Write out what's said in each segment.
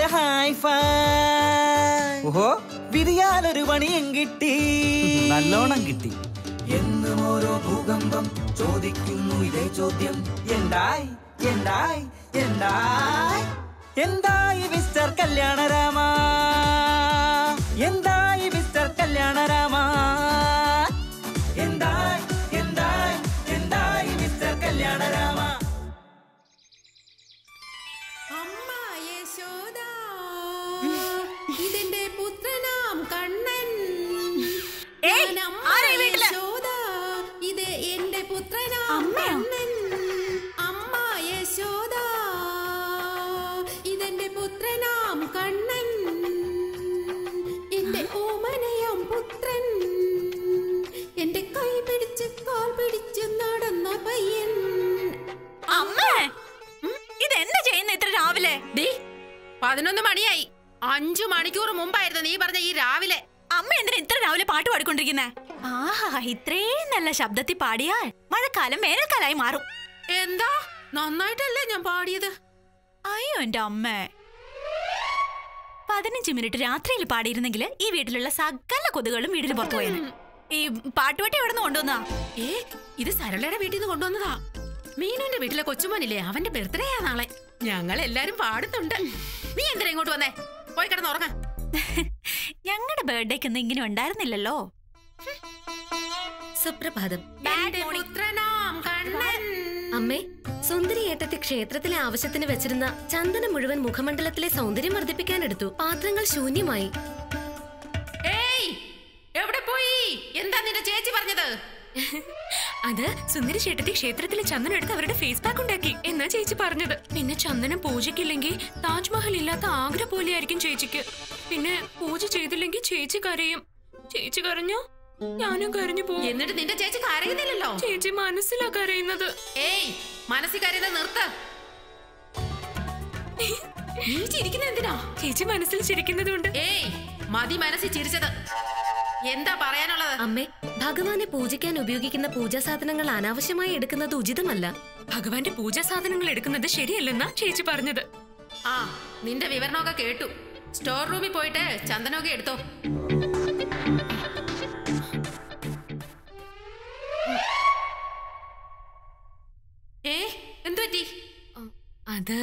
നല്ല ഹൈഫൈ ഓഹോ വിരിയാലൊരു പണിയും കിട്ടി നല്ലോണം കിട്ടി എന്നും ഓരോ ഭൂകമ്പം ചോദിക്കുന്നു ഇതേ ചോദ്യം എന്തായി എന്തായി എന്തായി എന്തായി മിസ്റ്റർ കല്യാണരാമ എന്തായി മിസ്റ്റർ കല്യാണരാമ എന്തായി എന്തായി എന്തായി മിസ്റ്റർ കല്യാണരാമ അമ്മ യശോദ ഇതെന്റെ പുത്രനാം കണ്ണൻ ഏയ്, ഞാൻ അമ്മ ആരാ ഈ വീട്ടില്? യശോദ ഇത് എന്റെ പുത്രനാം കണ്ണൻ അമ്മ യശോദ ഇതെന്റെ പുത്രനാം കണ്ണൻ എന്റെ ഓമനയാം പുത്രൻ എന്റെ കൈ പിടിച്ച് കാൽ പിടിച്ച് നടന്ന പയ്യൻ അമ്മേ ഇതെന്താ ചെയ്യുന്ന ഇത്ര രാവിലെ ഡീ പതിനൊന്ന് മണിയായി അഞ്ചു മണിക്കൂർ മുമ്പായിരുന്നു നീ പറഞ്ഞ ഈ രാവിലെ അമ്മ എന്തിനാ ഇത്ര രാവിലെ പാട്ട് പാടിക്കൊണ്ടിരിക്കുന്നേ ആഹാ ഇത്രയും നല്ല ശബ്ദത്തിൽ പാടിയാൽ മഴക്കാലം വേനൽക്കാലായി മാറും എന്താ നന്നായിട്ടല്ലേ ഞാൻ പാടിയത് അയ്യോ എന്റെ അമ്മേ പതിനഞ്ച് മിനിറ്റ് രാത്രിയിൽ പാടിയിരുന്നെങ്കിൽ ഈ വീട്ടിലുള്ള സകല കൊതുകളും വീടിന് പുറത്തു പോയത് ഈ പാട്ടുപെട്ടി എവിടെ നിന്ന് കൊണ്ടുവന്നാ ഏ ഇത് സരളയുടെ വീട്ടിൽ നിന്ന് കൊണ്ടുവന്നതാ മീനുവിന്റെ വീട്ടിലെ കൊച്ചുമോനില്ലേ അവന്റെ ബർത്ത്ഡേയാ നാളെ ഞങ്ങൾ എല്ലാരും പാടുന്നുണ്ട് നീ എന്തിനാ ഇങ്ങോട്ട് വന്നേ പോയി കിടന്ന് ഉറങ്ങ ഞങ്ങളുടെ ബർത്ത്ഡേക്ക് ഒന്നും ഇങ്ങനെ ഉണ്ടായിരുന്നില്ലല്ലോ സുപ്രഭാതം എന്റെ പുത്രനാം കണ്ണൻ അമ്മേ സുന്ദരി ഏട്ടത്തി ക്ഷേത്രത്തിലെ ആവശ്യത്തിന് വെച്ചിരുന്ന ചന്ദനം മുഴുവൻ മുഖമണ്ഡലത്തിലെ സൗന്ദര്യം വർദ്ധിപ്പിക്കാൻ എടുത്തു പാത്രങ്ങൾ ശൂന്യമായി ഏയ് എവിടെ പോയി എന്താ നിന്റെ ചേച്ചി പറഞ്ഞത് അത് സുന്ദരി ചേട്ടത്തി ക്ഷേത്രത്തിലെ ചന്ദനം എടുത്ത് അവരുടെ ഫേസ് പാക്ക് ഉണ്ടാക്കി എന്നാ ചേച്ചി പറഞ്ഞത് പിന്നെ ചന്ദനം പൂജയ്ക്കില്ലെങ്കിൽ താജ്മഹൽ ഇല്ലാത്ത ആഗ്ര പോലെയായിരിക്കും ചേച്ചിക്ക് പിന്നെ പൂജ ചെയ്തില്ലെങ്കിൽ ചേച്ചി കരയും ചേച്ചി കരഞ്ഞോ ഞാനും കരഞ്ഞു പോകും എന്നിട്ട് നിന്റെ ചേച്ചി കരയുന്നില്ലല്ലോ ചേച്ചി മനസ്സിലാ കരയുന്നത് ഏയ് മനസ്സിൽ കരയുന്നത് നിർത്ത് നീ ചിരിക്കുന്ന എന്തിനാ ചേച്ചി മനസ്സിൽ ചിരിക്കുന്നത് കൊണ്ട് ഏയ് മതി മനസ്സിൽ ചിരിച്ചത് എന്താ പറയാനുള്ളത് അമ്മേ ഭഗവാനെ പൂജിക്കാൻ ഉപയോഗിക്കുന്ന പൂജാ സാധനങ്ങൾ അനാവശ്യമായി എടുക്കുന്നത് ഉചിതമല്ല ഭഗവാന്റെ പൂജാ സാധനങ്ങൾ എടുക്കുന്നത് ശരിയല്ലെന്നാ ചേച്ചി പറഞ്ഞത് ആ നിന്റെ വിവരണമൊക്കെ കേട്ടു സ്റ്റോർ റൂമിൽ പോയിട്ട് ചന്ദനമൊക്കെ എടുത്തോ ഏ എന്തു പറ്റി അത്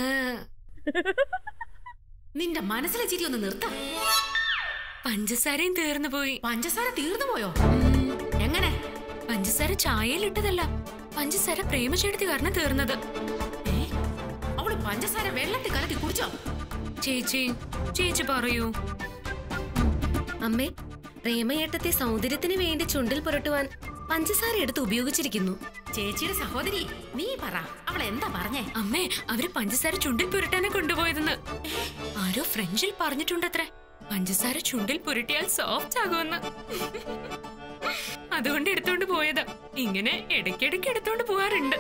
നിന്റെ മനസ്സിലെ ചിരി ഒന്ന് നിർത്താം പഞ്ചസാരയും തീർന്നു പോയി പഞ്ചസാര തീർന്നു പോയോ എങ്ങനെ പഞ്ചസാര ചായയിലിട്ടതല്ല പഞ്ചസാര പ്രേമചെടുത്തി കാരണം തീർന്നത് ഏ അവള് പഞ്ചസാര വെള്ളത്തിൽ കലക്കി കുടിച്ചോ ചേച്ചി ചേച്ചി പറയൂ അമ്മേ പ്രേമയേട്ടത്തെ സൗന്ദര്യത്തിന് വേണ്ടി ചുണ്ടിൽ പുരട്ടുവാൻ പഞ്ചസാര എടുത്ത് ഉപയോഗിച്ചിരിക്കുന്നു ചേച്ചിയുടെ സഹോദരി നീ പറ അവൾ എന്താ പറഞ്ഞേ അമ്മേ അവര് പഞ്ചസാര ചുണ്ടിൽ പുരട്ടാനെ കൊണ്ടുപോയതെന്ന് ആരോ ഫ്രഞ്ചിൽ പറഞ്ഞിട്ടുണ്ടത്രേ പഞ്ചസാര ചുണ്ടിൽ പുരട്ടിയാൽ സോഫ്റ്റ് ആകുമെന്ന് അതുകൊണ്ട് എടുത്തോണ്ട് പോയതാ ഇങ്ങനെ ഇടയ്ക്കിടയ്ക്ക് എടുത്തോണ്ട് പോവാറുണ്ട്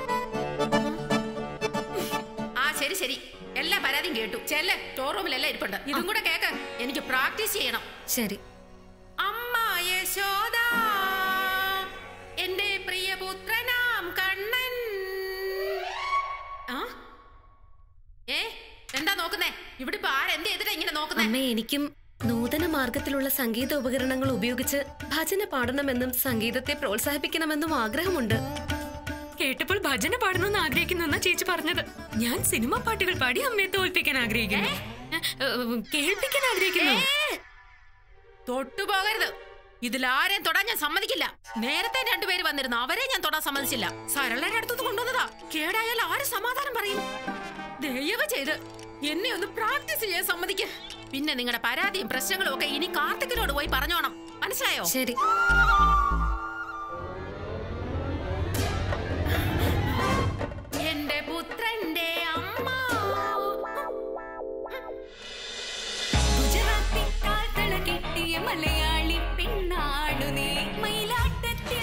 ആ ശരി ശരി എല്ലാ പരാതിയും കേട്ടു ചെല്ല് സ്റ്റോർ റൂമിലെല്ലാം ഇരിപ്പുണ്ട് ഇതും കൂടെ കേക്ക് എനിക്ക് പ്രാക്ടീസ് ചെയ്യണം ശരി അമ്മ യശോദ എന്റെ പ്രിയപുത്രനാം കണ്ണൻ ആ ഏ എന്താ നോക്കുന്നേ ഇവിടെ ഇപ്പൊ ആരെന്ത് ചെയ്തിട്ടാ ഇങ്ങനെ നോക്കുന്നേ അമ്മേ എനിക്കും നൂതന മാർഗത്തിലുള്ള സംഗീത ഉപകരണങ്ങൾ ഉപയോഗിച്ച് ഭജന പാടണമെന്നും സംഗീതത്തെ പ്രോത്സാഹിപ്പിക്കണമെന്നും ആഗ്രഹമുണ്ട് കേട്ടപ്പോൾ ഭജന പാടണമെന്ന് ആഗ്രഹിക്കുന്നു എന്നാ ചേച്ചി പറഞ്ഞത് ഞാൻ സിനിമ പാട്ടുകൾ പാടി അമ്മയെ തോൽപ്പിക്കാൻ ആഗ്രഹിക്കുന്നു ഏ, ഏ, കേൾപ്പിക്കാൻ ആഗ്രഹിക്കുന്നു തൊട്ടുപോകരുത് ഇതിലാരെയും തൊടാൻ ഞാൻ സമ്മതിക്കില്ല നേരത്തെ രണ്ടുപേര് വന്നിരുന്നു അവരെ ഞാൻ തൊടാൻ സമ്മതിച്ചില്ല സരളയുടെ അടുത്തുനിന്ന് കൊണ്ടുവന്നതാ കേടായാൽ ആര് സമാധാനം പറയും ദയവ് ചെയ്ത് എന്നെ ഒന്ന് പ്രാക്ടീസ് ചെയ്യാൻ സമ്മതിക്ക പിന്നെ നിങ്ങളുടെ പരാതിയും പ്രശ്നങ്ങളും ഒക്കെ ഇനി കാർത്തികിനോട് പോയി പറഞ്ഞോണം മനസ്സിലായോ ശരി എന്റെ പുത്രന്റെ അമ്മ ഗുജറാത്തിക്കാൽ തള കെട്ടിയ മലയാളി പെണ്ണാടു നീ മയിലാട്ടത്തിൽ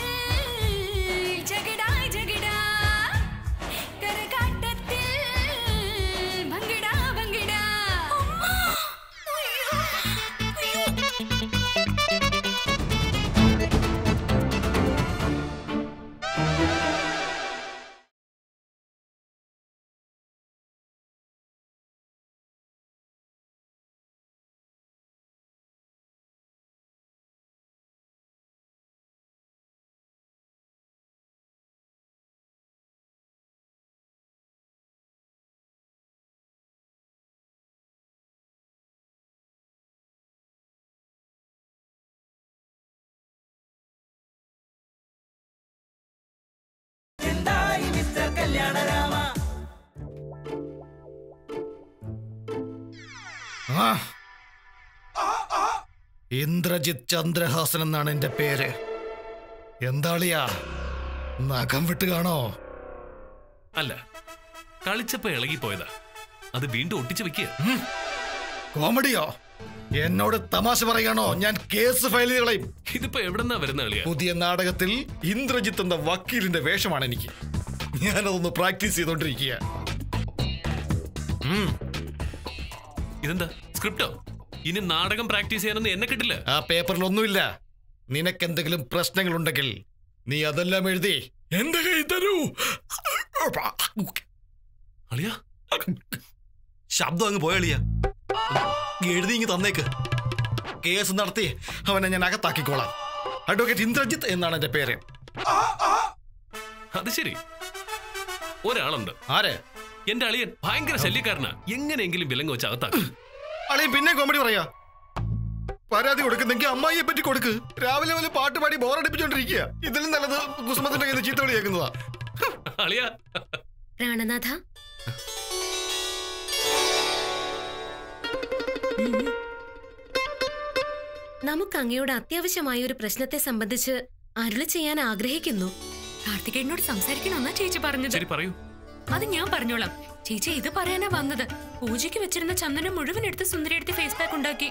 ജഗടാ ജഗടാ കരകാട്ടത്തിൽ ഭംഗിടാ ഭംഗിടാ അയ്യോ അയ്യോ ആ. ഇന്ദ്രജിത് ചന്ദ്രഹാസൻ എന്നാണ് എന്റെ പേര് എന്താളിയാ നഖം വിട്ട് കാണോ അല്ല കളിച്ചപ്പോ ഇളകിപ്പോയതാ അത് വീണ്ടും ഒട്ടിച്ചു വെക്കുക കോമഡിയോ എന്നോട് തമാശ പറയാണോ ഞാൻ കേസ് ഫയൽ ചെയ്ത് കളയും ഇതിപ്പോ എവിടെന്നാ വരുന്ന കളിയാ പുതിയ നാടകത്തിൽ ഇന്ദ്രജിത്ത് എന്ന വക്കീലിന്റെ വേഷമാണ് എനിക്ക് ഞാനതൊന്ന് പ്രാക്ടീസ് ചെയ്തോണ്ടിരിക്കുക ഇതെന്താ സ്ക്രിപ്റ്റോ ഇനി നാടകം പ്രാക്ടീസ് ചെയ്യാനൊന്നും എന്നെ കിട്ടില്ല ആ പേപ്പറിലൊന്നുമില്ല നിനക്കെന്തെങ്കിലും പ്രശ്നങ്ങളുണ്ടെങ്കിൽ നീ അതെല്ലാം എഴുതി എന്റെ കൈ തരൂ അളിയാ ശബ്ദം അങ്ങ് പോയളിയ എഴുതി ഇങ്ങ് തന്നേക്ക് കേസ് നടത്തി അവനെ ഞാൻ അകത്താക്കിക്കോളാം അഡ്വക്കേറ്റ് ഇന്ദ്രജിത്ത് എന്നാണ് എന്റെ പേര് അത് ശരി ഒരാളുണ്ട് ആര് എന്റെ അളിയൻ ഭയങ്കര ശല്യക്കാരനാ എങ്ങനെയെങ്കിലും വിലങ്ങ് വെച്ച് അകത്താക്കും അളിയൻ പിന്നെ കോമഡി പറയാ പരാതി കൊടുക്കുന്നെങ്കിൽ അമ്മായിയെ പറ്റി കൊടുക്ക് രാവിലെ വല്ല പാട്ട് പാടി ബോറടിപ്പിച്ചോണ്ടിരിക്കുക ഇതിലും നല്ലത് കുസുമത്തിന്റെ കയ്യിൽ നിന്ന് ചീത്ത വിളി കേൾക്കുന്നതാ അളിയ പ്രാണനാഥ നമുക്ക് അങ്ങയോട് അത്യാവശ്യമായ ഒരു പ്രശ്നത്തെ സംബന്ധിച്ച് അരുളി ചെയ്യാൻ ആഗ്രഹിക്കുന്നു കാർത്തികേയനോട് സംസാരിക്കണമെന്നാ ചേച്ചി പറഞ്ഞത് ശരി പറയൂ അത് ഞാൻ പറഞ്ഞോളാം ചേച്ചി ഇത് പറയാനാ വന്നത് പൂജയ്ക്ക് വെച്ചിരുന്ന ചന്ദനം മുഴുവൻ എടുത്ത് സുന്ദരി എടുത്ത് ഫേസ് പാക്ക് ഉണ്ടാക്കി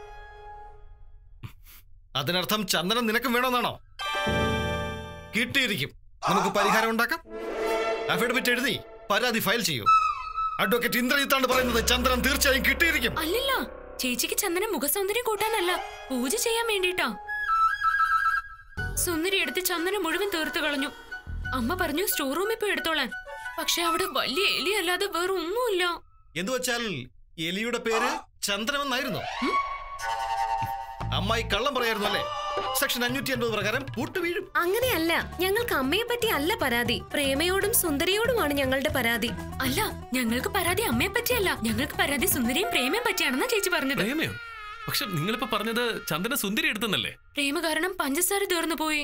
അതിനർത്ഥം ചന്ദനം നിനക്കും വേണമെന്നാണോ കിട്ടിയിരിക്കും നമുക്ക് പരിഹാരം ഉണ്ടാക്കാം അഫിഡവിറ്റ് എഴുതി പരാതി ഫയൽ ചെയ്യൂ അഡ്വക്കേറ്റ് ഇന്ദ്രജിത്താണ് പറയുന്നത് ചന്ദ്രൻ തീർച്ചയായും കിട്ടിയിരിക്കും അല്ലല്ല ചേച്ചിക്ക് ചന്ദനം മുഖസൗന്ദര്യം കൂട്ടാനല്ല പൂജ ചെയ്യാൻ വേണ്ടിട്ടാ സുന്ദരി എടുത്ത് ചന്ദനം മുഴുവൻ തീർത്തു കളഞ്ഞു അമ്മ പറഞ്ഞു സ്റ്റോർ റൂമിൽ പോയി എടുത്തോളാൻ പക്ഷെ അവിടെ വലിയ എലി അല്ലാതെ വേറെ ഒന്നുമില്ല എന്ന് വെച്ചാൽ എലിയുടെ പേര് ചന്ദ്രമെന്നായിരുന്നു അമ്മായി കള്ളം പറയായിരുന്നു അല്ലേ സെക്ഷൻ അഞ്ഞൂറ്റി അൻപത് പ്രകാരം പൂട്ട് വീഴും അങ്ങനെയല്ല ഞങ്ങൾക്ക് അമ്മയെ പറ്റി അല്ല പരാതി പ്രേമയോടും സുന്ദരിയോടുമാണ് ഞങ്ങളുടെ പരാതി അല്ല ഞങ്ങൾക്ക് പരാതി അമ്മയെ പറ്റിയല്ല ഞങ്ങൾക്ക് പരാതി സുന്ദരിയും പ്രേമയും പറ്റിയാണെന്നാ ചേച്ചി പറഞ്ഞത് പ്രേമയോ പക്ഷെ നിങ്ങളിപ്പോ പറഞ്ഞത് ചന്ദന സുന്ദരി എടുത്തെന്നല്ലേ പ്രേമ കാരണം പഞ്ചസാര തീർന്നു പോയി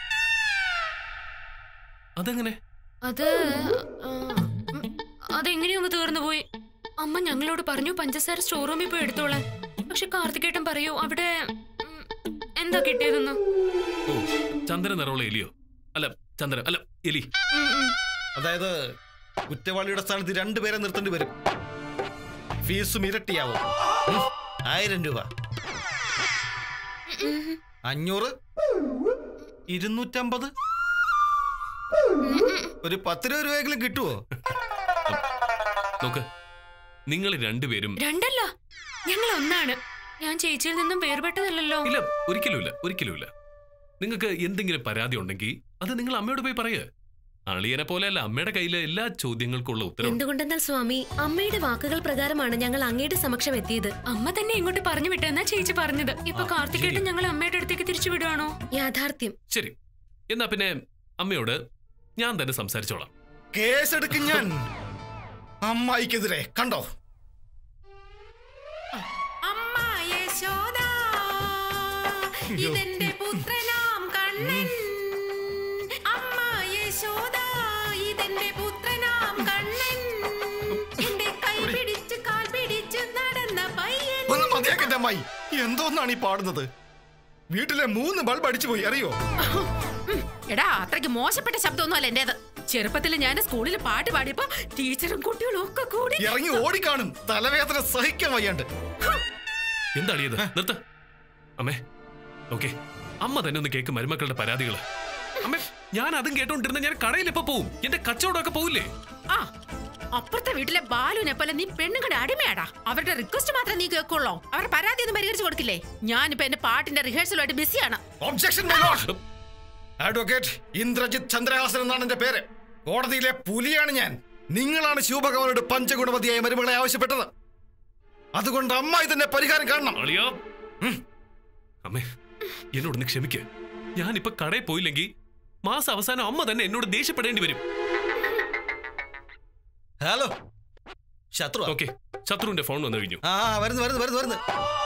അതെങ്ങനെ അത് ആ, ഉം, അതെങ്ങനെയൊന്ന് തീർന്നു പോയി അമ്മ ഞങ്ങളോട് പറഞ്ഞു പഞ്ചസാര സ്റ്റോർ റൂമിൽ പോയി എടുത്തോളാൻ പക്ഷെ കാർത്തികേട്ടൻ പറയൂ അവിടെ ഉം, എന്താ കിട്ടിയതെന്ന് ഓ ചന്ദന നിറമുള്ള എലിയോ അല്ല ചന്ദന അല്ല എലി ഉം, ഉം. അതായത് കുറ്റവാളിയുടെ സ്ഥാനത്ത് രണ്ടുപേരെ നിർത്തേണ്ടി വരും ഫീസും ഇരട്ടിയാവും ഉം, ആയിരം രൂപ അഞ്ഞൂറ് ഇരുന്നൂറ്റമ്പത് ഒരു പത്ത് രൂപ രൂപയെങ്കിലും കിട്ടുമോ നോക്ക് നിങ്ങൾ രണ്ടുപേരും രണ്ടല്ല ഞങ്ങൾ ഒന്നാണ് ഞാൻ ചേച്ചിയിൽ നിന്നും വേർപെട്ടതല്ലല്ലോ ഇല്ല ഒരിക്കലുമില്ല ഒരിക്കലുമില്ല നിങ്ങൾക്ക് എന്തെങ്കിലും പരാതി ഉണ്ടെങ്കിൽ അത് നിങ്ങൾ അമ്മയോട് പോയി പറയുക അളിയനെ പോലെയല്ല അമ്മയുടെ കയ്യിലെ എല്ലാ ചോദ്യങ്ങൾക്കുള്ള ഉത്തരവുണ്ട് എന്തുകൊണ്ടെന്നാൽ സ്വാമി അമ്മയുടെ വാക്കുകൾ പ്രകാരമാണ് ഞങ്ങൾ അങ്ങയുടെ സമക്ഷം എത്തിയത് അമ്മ തന്നെ ഇങ്ങോട്ട് പറഞ്ഞു വിട്ടെന്നാ ചേച്ചി പറഞ്ഞത് ഇപ്പൊ ആ, കാർത്തികേട്ടൻ ശരി. ഞങ്ങൾ അമ്മയുടെ അടുത്തേക്ക് തിരിച്ചു വിടുവാണോ യാഥാർത്ഥ്യം ശരി എന്നാ പിന്നെ അമ്മയോട് ഞാൻ തന്നെ സംസാരിച്ചോളാം കേസെടുക്കും ഞാൻ അമ്മായിക്കെതിരെ കണ്ടോ അമ്മ യശോദ ഇതെന്റെ പുത്രനാം കണ്ണൻ അമ്മ യശോദ ഇതെന്റെ പുത്രനാം കണ്ണൻ എന്റെ കൈ പിടിച്ച് കാൽ പിടിച്ച് നടന്ന പയ്യൻ ഒന്ന് മതിയാക്കന്റെ അമ്മായി എന്തോന്നാണ് ഈ പാടുന്നത് വീട്ടിലെ മൂന്ന് ബൾബ് അടിച്ചു പോയി അറിയോ എടാ അത്രയ്ക്ക് മോശപ്പെട്ട ശബ്ദമൊന്നുമല്ല എന്റേത് ചെറുപ്പത്തിൽ ഞാൻ സ്കൂളിൽ പാട്ട് പാടിയപ്പോ ടീച്ചറും കുട്ടികളും ഒക്കെ കൂടി ഇറങ്ങി ഓടിക്കാണും തലവേദന സഹിക്കാൻ വയ്യാണ്ട് എന്താ അളിയത് നിർത്ത അമ്മേ ഓക്കെ അമ്മ തന്നെ ഒന്ന് കേക്ക് മരുമക്കളുടെ പരാതികള് അമ്മേ ഞാൻ അതും കേട്ടോണ്ടിരുന്ന ഞാൻ കടയിൽ എപ്പോ പോവും എന്റെ കച്ചവടമൊക്കെ പോവില്ലേ ആ അപ്പുറത്തെ വീട്ടിലെ ബാലുവിനെ പോലെ നീ പെണ്ണുങ്ങളുടെ അടിമയാടാ അവരുടെ റിക്വസ്റ്റ് മാത്രം നീ കേൾക്കുള്ളോ അവരുടെ പരാതി ഒന്നും പരിഹരിച്ചു കൊടുക്കില്ലേ ഞാനിപ്പോ എന്റെ പാട്ടിന്റെ റിഹേഴ്സലുമായിട്ട് ബിസിയാണ് ഒബ്ജക്ഷൻ അഡ്വക്കേറ്റ് ഇന്ദ്രജിത് ചന്ദ്രഹാസൻ എന്നാണ് എന്റെ പേര് കോടതിയിലെ പുലിയാണ് ഞാൻ നിങ്ങളാണ് ശിവഭഗവാനോട് പഞ്ചഗുണവതിയായ മരുമകളെ ആവശ്യപ്പെട്ടത് അതുകൊണ്ട് അമ്മ ഇതിന്റെ പരിഹാരം കാണണം അളിയാ ഉം. അമ്മേ എന്നോടൊന്ന് ക്ഷമിക്ക് ഞാനിപ്പോ കടയിൽ പോയില്ലെങ്കിൽ മാസം അവസാനം അമ്മ തന്നെ എന്നോട് ദേഷ്യപ്പെടേണ്ടി വരും ഹലോ ശത്രു ഓക്കെ ശത്രുവിന്റെ ഫോൺ വന്നു കഴിഞ്ഞു ആ വരുന്നു വരുന്നു വരുന്നു വരുന്നു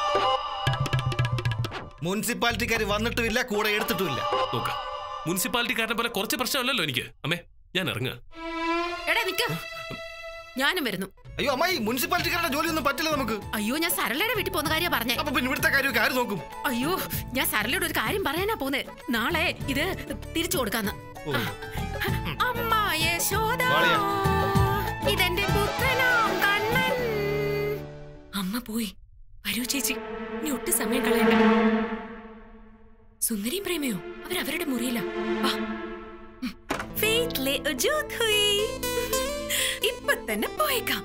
മുനിസിപ്പാലിറ്റിക്കാർ വന്നിട്ടുമില്ല കൂടെ എടുത്തിട്ടുമില്ല നോക്ക മുനിസിപ്പാലിറ്റിക്കാരനെ പോലെ കുറച്ച് പ്രശ്നമല്ലല്ലോ എനിക്ക് അമ്മേ ഞാൻ ഇറങ്ങുക എടാ നിക്ക് ഞാനും വരുന്നു അയ്യോ അമ്മായി മുനിസിപ്പാലിറ്റിക്കാരുടെ ജോലിയൊന്നും പറ്റില്ല നമുക്ക് അയ്യോ ഞാൻ സരളയുടെ വീട്ടിൽ പോകുന്ന കാര്യ പറഞ്ഞേ അപ്പൊ പിന്നെ ഇവിടുത്തെ കാര്യമൊക്കെ ആര് നോക്കും അയ്യോ ഞാൻ സരളയോട് ഒരു കാര്യം പറയാനാ പോന്നെ നാളെ ഇത് തിരിച്ചു കൊടുക്കാന്ന് ഓ. അമ്മ യശോദ വാളിയാ. ഇതെന്റെ പുത്രനാം കണ്ണൻ അമ്മ പോയി വരൂ ചേച്ചി ഇനി ഒട്ടും സമയം കളയണ്ട സുന്ദരിയും പ്രേമയോ അവരവരുടെ മുറിയില്ല വാ ഫെയ്ത്ത്ലെ ഉജൂത് ഹുയി ഇപ്പൊ തന്നെ പോയേക്കാം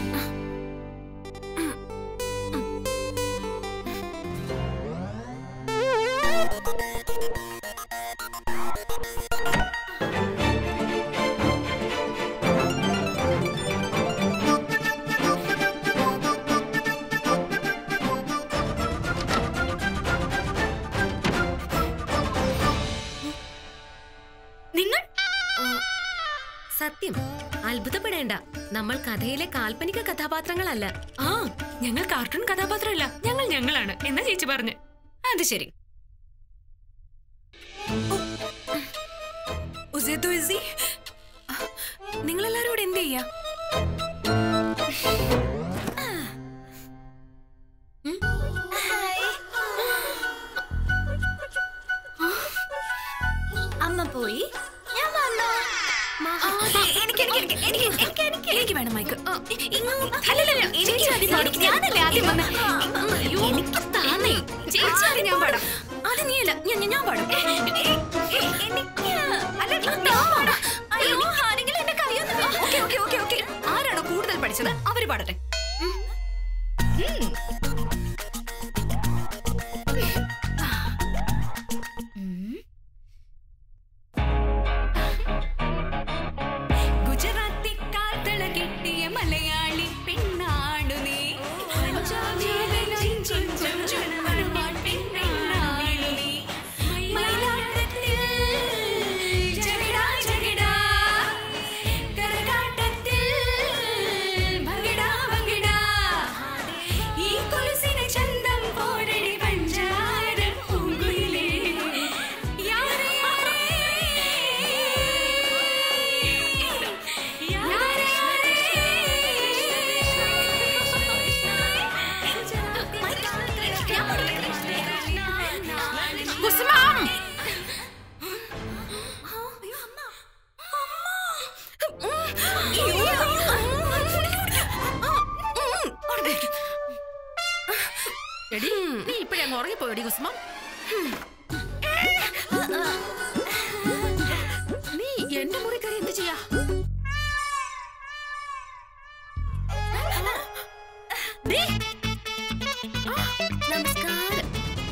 നിങ്ങൾ സത്യം അത്ഭുതപ്പെടേണ്ട നമ്മൾ കഥയിലെ കാൽപ്പനിക കഥാപാത്രങ്ങളല്ല ആ ഞങ്ങൾ കാർട്ടൂൺ കഥാപാത്രമല്ല ഞങ്ങൾ ഞങ്ങളാണ് എന്നാ ചേച്ചി പറഞ്ഞു അത് ശരി നിങ്ങളെല്ലാരും കൂടെ എന്ത് ചെയ്യാ അമ്മ പോയി ഞാൻ വന്നു എനിക്ക് എനിക്ക് എനിക്ക് എനിക്ക് എനിക്ക് എനിക്ക് എനിക്ക് വേണം മൈക്ക് അല്ലല്ല എനിക്ക് എനിക്ക് ഞാനല്ലേ ആദ്യം വന്ന എനിക്ക് താന്നേ ചേച്ചി ഞാൻ പാടാം അത് നീയല്ല ഞാൻ ഞാൻ പാടും എനിക്ക് അല്ല ഞാൻ പാടാം അയ്യോ ആരെങ്കിലും എന്നെ കയ്യൊന്ന് ഓക്കെ ഓക്കെ ഓക്കെ ഓക്കെ ആരാണോ കൂടുതൽ പഠിച്ചത് അവര് പാടട്ടെ ഗുജറാത്തി കാത്തള കിട്ടിയ മലയാളി പെണ്ണാണു നീ പഞ്ചാബിയിലെ ചിഞ്ചും മണവാൾ പെണ്ണാണു നീ മയിലാട്ടത്തിൽ ജഗടാ ജഗടാ കരകാട്ടത്തിൽ ഭംഗിടാ ഭംഗിടാ ഈ കൊലുസിന് ചന്തം പോരടി പഞ്ചാര പൂങ്കുയിലേ യാരേ കുസുമം എടി നീ ഇപ്പഴേ അങ്ങ് ഉറങ്ങിപ്പോയടി കുസുമം നീ എന്റെ മുറി കയറി എന്ത് ചെയ്യാ ദേ. ആ, നമസ്കാരം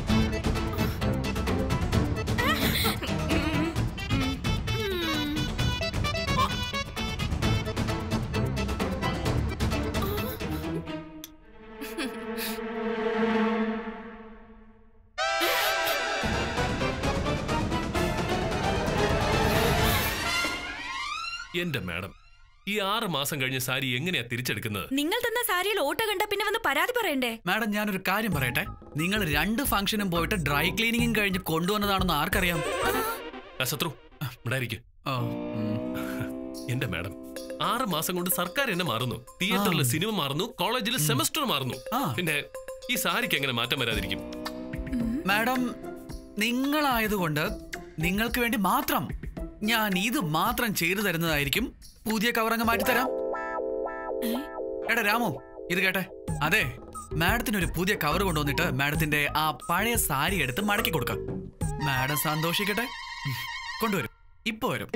എന്റെ മാഡം ഈ ആറ് മാസം കഴിഞ്ഞ സാരി എങ്ങനെയാ തിരിച്ചെടുക്കുന്നത് നിങ്ങൾ തന്ന സാരിയിൽ ഓട്ട കണ്ട പിന്നെ വന്ന് പരാതി പറയണ്ടേ മാഡം ഞാനൊരു കാര്യം പറയട്ടെ നിങ്ങൾ രണ്ട് ഫംഗ്ഷനും പോയിട്ട് ഡ്രൈ ക്ലീനിങ്ങും കഴിഞ്ഞ് കൊണ്ടുവന്നതാണെന്ന് ആർക്കറിയാം ആ, ശത്രു ഉണ്ടായിരിക്കും ഓ, ഉം. എന്റെ മാഡം ആറ് മാസം കൊണ്ട് സർക്കാർ എന്നെ മാറുന്നു തിയേറ്ററിൽ സിനിമ മാറുന്നു കോളേജിൽ സെമസ്റ്റർ മാറുന്നു ആ. പിന്നെ ഈ സാരിക്ക് എങ്ങനെ മാറ്റം വരാതിരിക്കും മാഡം നിങ്ങളായതുകൊണ്ട് നിങ്ങൾക്ക് വേണ്ടി മാത്രം ഞാൻ ഇത് മാത്രം ചെയ്തു തരുന്നതായിരിക്കും പുതിയ കവറങ്ങ് മാറ്റിത്തരാം എടാ രാമു ഇത് കേട്ടെ അതെ മാഡത്തിന് ഒരു പുതിയ കവർ കൊണ്ടുവന്നിട്ട് മാഡത്തിന്റെ ആ പഴയ സാരി എടുത്ത് മടക്കി കൊടുക്കാം മാഡം സന്തോഷിക്കട്ടെ ഉം, കൊണ്ടുവരും ഇപ്പൊ വരും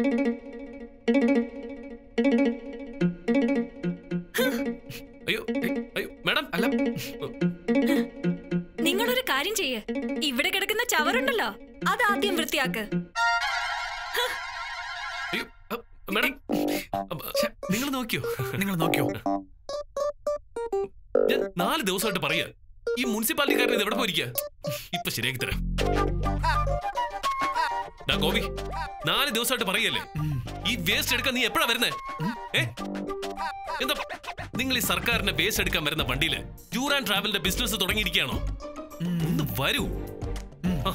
അയ്യോ അയ്യോ മാഡം അല്ല നിങ്ങളൊരു കാര്യം ചെയ്യ് ഇവിടെ കിടക്കുന്ന ചവറുണ്ടല്ലോ അത് ആദ്യം വൃത്തിയാക്ക് അയ്യോ അ, മാഡം നിങ്ങൾ നോക്കിയോ നിങ്ങൾ നോക്കിയോ ഞാൻ നാല് ദിവസമായിട്ട് പറയാ ഈ മുനിസിപ്പാലിറ്റിക്കാരൻ ഇത് എവിടെ പോയിരിക്കുക ഇപ്പൊ ശരിയാക്കി തരാം ഡാ ഗോപി നാല് ദിവസമായിട്ട് പറയല്ലേ ഈ വേസ്റ്റ് എടുക്കാൻ നീ എപ്പോഴാ വരുന്നേ ഏ എന്താ നിങ്ങൾ ഈ സർക്കാരിന്റെ വേസ്റ്റ് എടുക്കാൻ വരുന്ന വണ്ടിയില് ടൂർ ആൻഡ് ട്രാവലിന്റെ ബിസിനസ് തുടങ്ങിയിരിക്കുകയാണോ ഒന്ന് വരൂ ആ,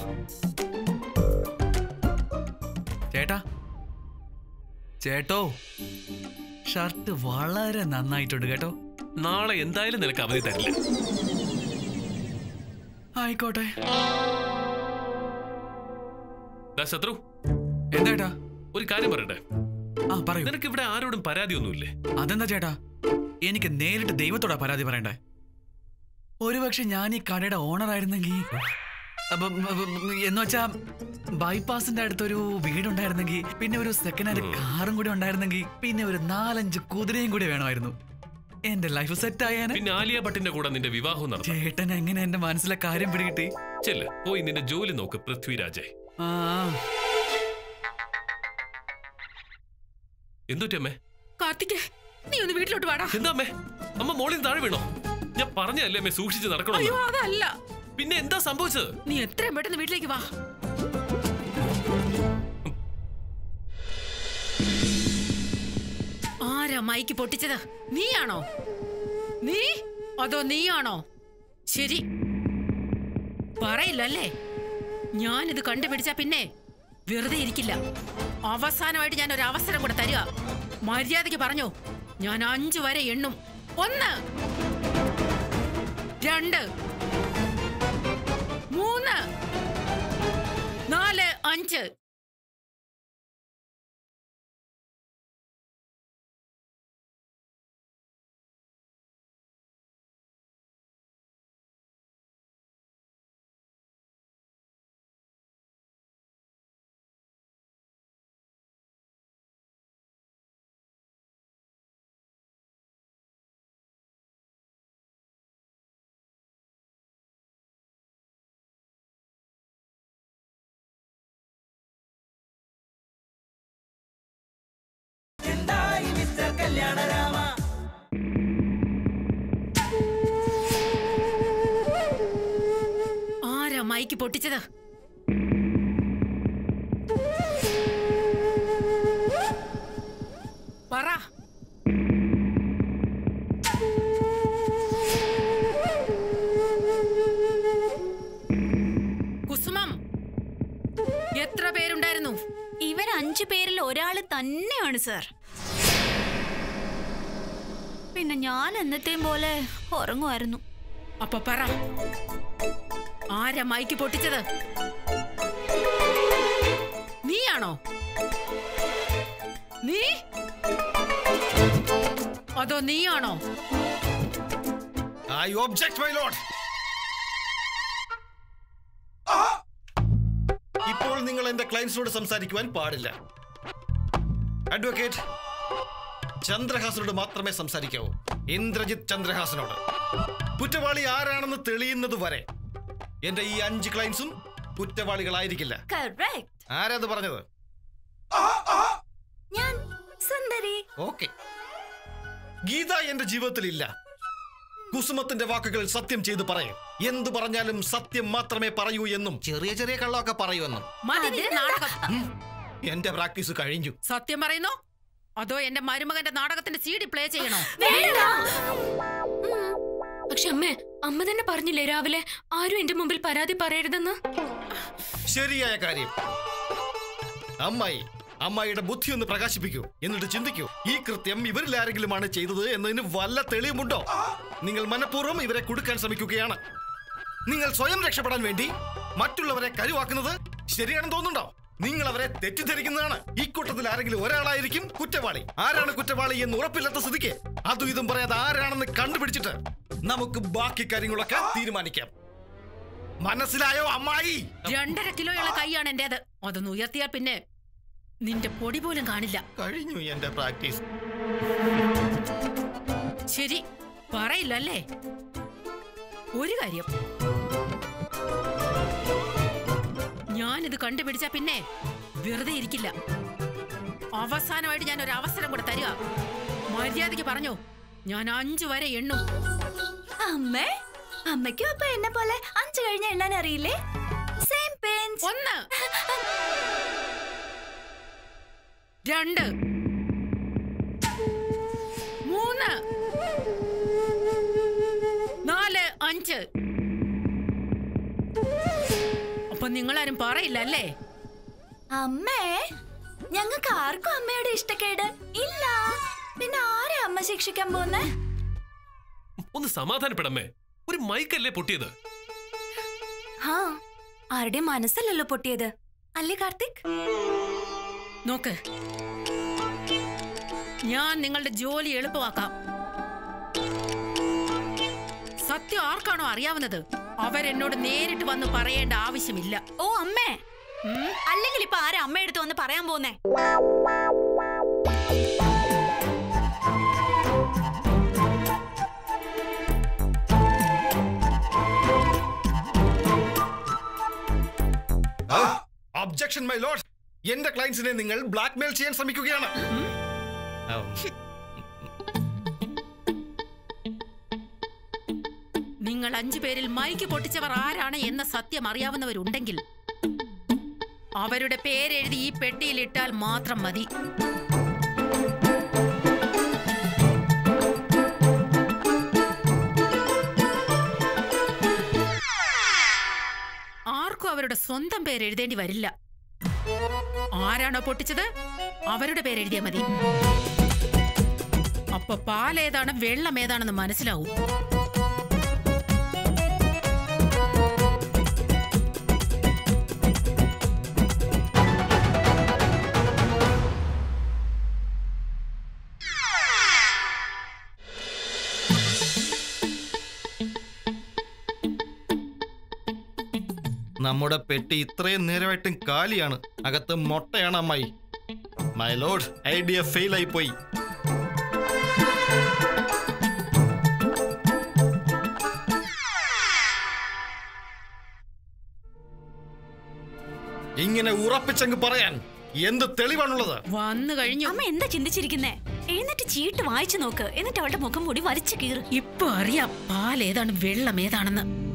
ചേട്ടാ ചേട്ടോ ഷർട്ട് വളരെ നന്നായിട്ടുണ്ട് കേട്ടോ നാളെ എന്തായാലും നിനക്ക് അവധി തരില്ല ആയിക്കോട്ടെ ദാ ശത്രു എന്താ ഒരു കാര്യം പറയട്ടെ ആ പറയൂ നിനക്ക് ഇവിടെ ആരോടും പരാതിയൊന്നുമില്ലേ അതെന്താ ചേട്ടാ എനിക്ക് നേരിട്ട് ദൈവത്തോടാ പരാതി പറയണ്ടേ ഒരുപക്ഷെ ഞാൻ ഈ കടയുടെ ഓണർ ആയിരുന്നെങ്കിൽ അപ്പം അപ്പം, എന്ന് വെച്ചാ ബൈപ്പാസിന്റെ അടുത്തൊരു വീടുണ്ടായിരുന്നെങ്കിൽ പിന്നെ ഒരു സെക്കൻഡ് ഹാൻഡ് കാറും കൂടി ഉണ്ടായിരുന്നെങ്കിൽ പിന്നെ ഒരു നാലഞ്ച് കുതിരയും കൂടി വേണമായിരുന്നു എന്റെ ലൈഫ് സെറ്റ് ആയാനെ പിന്നെ ആലിയ ഭട്ടിന്റെ കൂടെ നിന്റെ വിവാഹവും നടന്നു ചേട്ടൻ എങ്ങനെ എന്റെ മനസ്സിലെ കാര്യം പിടികിട്ടി ചെല്ല് പോയി നിന്റെ ജോലി നോക്ക് പൃഥ്വിരാജെ ആ എന്തുറ്റമ്മേ കാർത്തിക് നീ ഒന്ന് വീട്ടിലോട്ട് വാടാ എന്താ അമ്മേ അമ്മ മോളിൽ താഴെ വീണോ ഞാൻ പറഞ്ഞല്ലേ അമ്മേ സൂക്ഷിച്ച് നടക്കണമെന്ന് അയ്യോ അതല്ല പിന്നെ എന്താ സംഭവിച്ചത് നീ എത്രയും പെട്ടെന്ന് വീട്ടിലേക്ക് വാ ആരാ മൈക്ക് പൊട്ടിച്ചത് നീയാണോ നീ അതോ നീയാണോ ശരി പറയില്ലല്ലേ ഞാനിത് കണ്ടുപിടിച്ച പിന്നെ വെറുതെ ഇരിക്കില്ല അവസാനമായിട്ട് ഞാൻ ഒരു അവസരം കൂടെ തരിക മര്യാദയ്ക്ക് പറഞ്ഞോ ഞാൻ അഞ്ചു വരെ എണ്ണും ഒന്ന് രണ്ട് മൂന്ന് നാല് അഞ്ച് എന്തായി മിസ്റ്റർ കല്യാണരാമ ആരാ മൈക്ക് പൊട്ടിച്ചത് പറ കുസുമം എത്ര പേരുണ്ടായിരുന്നു ഇവർ അഞ്ചു പേരിൽ ഒരാള് തന്നെയാണ് സർ പിന്നെ ഞാൻ എന്നത്തെയും പോലെ ഉറങ്ങുമായിരുന്നു അപ്പൊ പറ ആരാ മൈക്ക് പൊട്ടിച്ചത് നീയാണോ നീ അതോ നീയാണോ ഐ ഒബ്ജക്ട് മൈ ലോഡ് ഇപ്പോൾ നിങ്ങൾ എന്റെ ക്ലയൻസിനോട് സംസാരിക്കുവാൻ പാടില്ല അഡ്വക്കേറ്റ് ചന്ദ്രഹാസനോട് മാത്രമേ സംസാരിക്കാവൂ ഇന്ദ്രജിത് ചന്ദ്രഹാസനോട് കുറ്റവാളി ആരാണെന്ന് തെളിയുന്നത് വരെ എന്റെ ഈ അഞ്ച് ക്ലയൻസും കുറ്റവാളികളായിരിക്കില്ല കറക്റ്റ് ആരാത് പറഞ്ഞത് ഞാൻ സുന്ദരി ഓക്കെ ഗീത എന്റെ ജീവിതത്തിൽ ഇല്ല കുസുമത്തിന്റെ വാക്കുകൾ സത്യം ചെയ്ത് പറയും എന്തു പറഞ്ഞാലും സത്യം മാത്രമേ പറയൂ എന്നും ചെറിയ ചെറിയ കള്ളമൊക്കെ പറയുമെന്നും മതി നിന്റെ നാടകം എന്റെ പ്രാക്ടീസ് കഴിഞ്ഞു സത്യം പറയുന്നോ അതോ എന്റെ മരുമകന്റെ നാടകത്തിന്റെ സി ഡി പ്ലേ ചെയ്യണോ പക്ഷെ അമ്മേ അമ്മ തന്നെ പറഞ്ഞില്ലേ രാവിലെ ആരും എന്റെ മുമ്പിൽ പരാതി പറയരുതെന്ന് ശരിയായ കാര്യം അമ്മായി അമ്മായിയുടെ ബുദ്ധി ഒന്ന് പ്രകാശിപ്പിക്കൂ എന്നിട്ട് ചിന്തിക്കൂ ഈ കൃത്യം ഇവരിൽ ആരെങ്കിലുമാണ് ചെയ്തത് എന്നതിന് വല്ല തെളിവുമുണ്ടോ നിങ്ങൾ മനഃപൂർവ്വം ഇവരെ കൊടുക്കാൻ ശ്രമിക്കുകയാണ് നിങ്ങൾ സ്വയം രക്ഷപ്പെടാൻ വേണ്ടി മറ്റുള്ളവരെ കരുവാക്കുന്നത് ശരിയാണെന്ന് തോന്നുന്നുണ്ടോ നിങ്ങൾ അവരെ തെറ്റിദ്ധരിക്കുന്നതാണ് ഈ കൂട്ടത്തിൽ ആരെങ്കിലും ഒരാളായിരിക്കും കുറ്റവാളി ആരാണ് കുറ്റവാളി എന്ന് ഉറപ്പില്ലാത്ത സ്ഥിതിക്ക് അതും ഇതും പറയാതെ ആരാണെന്ന് കണ്ടുപിടിച്ചിട്ട് നമുക്ക് ബാക്കി കാര്യങ്ങളൊക്കെ തീരുമാനിക്കാം മനസ്സിലായോ അമ്മായി രണ്ടര കിലോയുള്ള കൈയാണ് എന്റേത് അതൊന്ന് ഉയർത്തിയാൽ പിന്നെ നിന്റെ പൊടി പോലും കാണില്ല കഴിഞ്ഞു എന്റെ പ്രാക്ടീസ് ശരി പറയില്ലല്ലേ ഒരു കാര്യം ഞാനിത് കണ്ടുപിടിച്ച പിന്നെ വെറുതെ ഇരിക്കില്ല അവസാനമായിട്ട് ഞാൻ ഒരു അവസരം കൂടെ തരിക മര്യാദയ്ക്ക് പറഞ്ഞു ഞാൻ അഞ്ചു വരെ എണ്ണും അമ്മേ അമ്മയ്ക്കും അപ്പൊ എന്നെ പോലെ അഞ്ചു കഴിഞ്ഞ എണ്ണാൻ അറിയില്ലേ സെയിം പെൻസ് ഒന്ന് രണ്ട് മൂന്ന് നാല് അഞ്ച് അപ്പൊ നിങ്ങളാരും പറയില്ല അല്ലേ അമ്മേ ഞങ്ങൾക്ക് ആർക്കും അമ്മയുടെ ഇഷ്ടക്കേട് ഇല്ല പിന്നെ ആരെ അമ്മ ശിക്ഷിക്കാൻ പോന്നെ ഒന്ന് സമാധാനപ്പെടമ്മേ ഒരു മൈക്കല്ലേ പൊട്ടിയത് ഹാ ആരുടെ മനസ്സല്ലല്ലോ പൊട്ടിയത് അല്ലേ കാർത്തിക് നോക്ക് ഞാൻ നിങ്ങളുടെ ജോലി എളുപ്പമാക്കാം സത്യം ആർക്കാണോ അറിയാവുന്നത് അവരെന്നോട് നേരിട്ട് വന്ന് പറയേണ്ട ആവശ്യമില്ല ഓ അമ്മേ അല്ലെങ്കിൽ ഇപ്പൊ ആരാ അമ്മയെടുത്ത് വന്ന് പറയാൻ പോന്നേ ഒബ്ജക്ഷൻ മൈ ലോഡ് എന്റെ ക്ലയൻസിനെ നിങ്ങൾ ബ്ലാക്ക്മെയിൽ ചെയ്യാൻ ശ്രമിക്കുകയാണ് ഉം. നിങ്ങൾ അഞ്ചു പേരിൽ മൈക്ക് പൊട്ടിച്ചവർ ആരാണ് എന്ന സത്യം അറിയാവുന്നവരുണ്ടെങ്കിൽ അവരുടെ പേരെഴുതി ഈ പെട്ടിയിൽ ഇട്ടാൽ മാത്രം മതി ആർക്കും അവരുടെ സ്വന്തം പേര് എഴുതേണ്ടി വരില്ല ആരാണോ പൊട്ടിച്ചത് അവരുടെ പേരെഴുതിയാൽ മതി അപ്പൊ പാലേതാണ് വെള്ളം ഏതാണെന്ന് മനസ്സിലാവും നമ്മുടെ പെട്ടി ഇത്രയും നേരമായിട്ടും കാലിയാണ് അകത്ത് മൊട്ടയാണ് അമ്മായി മൈ ലോഡ് ഐഡിയ ഫെയിൽ ആയി പോയി ഇങ്ങനെ ഉറപ്പിച്ചങ്ങ് പറയാൻ എന്ത് തെളിവാണുള്ളത് വന്നു കഴിഞ്ഞു അമ്മ എന്താ ചിന്തിച്ചിരിക്കുന്നേ എഴുന്നേറ്റ് ചീട്ട് വായിച്ചു നോക്ക് എന്നിട്ട് അവളുടെ മുഖം മൂടി വലിച്ചു കീറ് ഇപ്പൊ അറിയാം പാൽ ഏതാണ് വെള്ളം ഏതാണെന്ന്